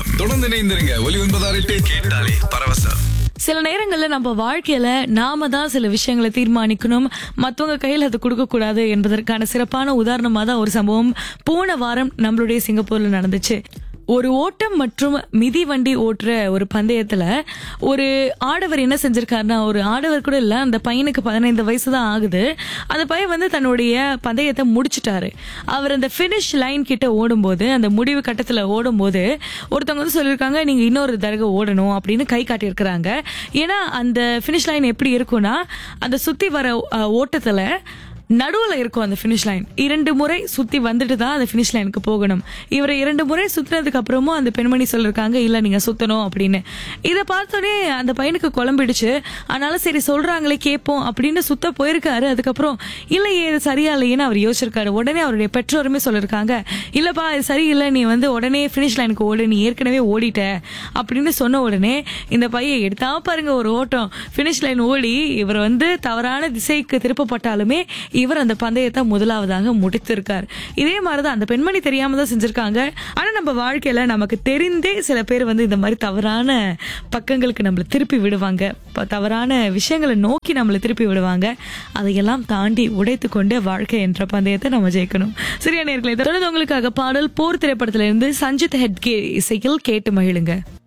பரவசம் தொடர்ந்து இணைந்திருங்க ஒலி ஒன்பதாறு எட்டு கேட்டாலே பரவசம் சில நேரங்கள்ல நம்ம வாழ்க்கையில நாம தான் சில விஷயங்களை தீர்மானிக்கணும் மத்தவங்க கையில அதை கொடுக்க கூடாது என்பதற்கான சிறப்பான உதாரணமா தான் ஒரு சம்பவம் போன வாரம் நம்மளுடைய சிங்கப்பூர்ல நடந்துச்சு ஒரு ஓட்டம் மற்றும் மிதி வண்டி ஓட்டுற ஒரு பந்தயத்துல ஒரு ஆடவர் என்ன செஞ்சிருக்காருன்னா ஒரு ஆடவர் கூட இல்ல அந்த பையனுக்கு பதினைந்து வயசு தான் ஆகுது அந்த பையன் வந்து தன்னுடைய பந்தயத்தை முடிச்சிட்டாரு அவர் அந்த ஃபினிஷ் லைன் கிட்ட ஓடும்போது அந்த முடிவு கட்டத்துல ஓடும்போது ஒருத்தவங்க வந்து சொல்லியிருக்காங்க நீங்க இன்னொரு தடவை ஓடணும் அப்படின்னு கை காட்டியிருக்கிறாங்க ஏன்னா அந்த ஃபினிஷ் லைன் எப்படி இருக்கும்னா அந்த சுத்தி வர அஹ், ஓட்டத்துல நடுவுல இருக்கும் அந்த ஃபினிஷ் லைன் இரண்டு முறை சுத்தி வந்துட்டு தான் அந்த ஃபினிஷ் லைனுக்கு போகணும் இவரை இரண்டு முறை சுத்தினதுக்கு அப்புறமும் அந்த பெண்மணி சொல்லிருக்காங்க இல்ல நீங்க சுத்தணும் அப்படின்னு இதை பார்த்தோன்னே அந்த பையனுக்கு குழம்பிடுச்சு அதனால சரி சொல்றாங்களே கேட்போம் அப்படின்னு சுத்த போயிருக்காரு அதுக்கப்புறம் இல்லையே இது சரியா இல்லையேன்னு அவர் யோசிச்சிருக்காரு உடனே அவருடைய பெற்றோருமே சொல்லிருக்காங்க இல்லப்பா இது சரியில்லை நீ வந்து உடனே ஃபினிஷ் லைனுக்கு ஓடு நீ ஏற்கனவே ஓடிட்ட அப்படின்னு சொன்ன உடனே இந்த பையன் எடுத்தா பாருங்க ஒரு ஓட்டம் ஃபினிஷ் லைன் ஓடி இவர் வந்து தவறான திசைக்கு திருப்பப்பட்டாலுமே இவர் அந்த பந்தயத்தை முதலாவதாக முடித்திருக்கார் இதே மாதிரிதான் அந்த பெண்மணி தெரியாம தான் செஞ்சிருக்காங்க ஆனா நம்ம வாழ்க்கையில நமக்கு தெரிந்தே சில பேர் வந்து இந்த மாதிரி தவறான பக்கங்களுக்கு நம்மள திருப்பி விடுவாங்க ப- தவறான விஷயங்களை நோக்கி நம்மளை திருப்பி விடுவாங்க அதையெல்லாம் தாண்டி உடைத்து கொண்டு வாழ்க்கை என்ற பந்தயத்தை நம்ம ஜெயிக்கணும் சரியா நேர்களை தொடர்ந்து உங்களுக்காக பாடல் போர் திரைப்படத்திலிருந்து சஞ்சித் ஹெட்கே இசையில் கேட்டு மகிழுங்க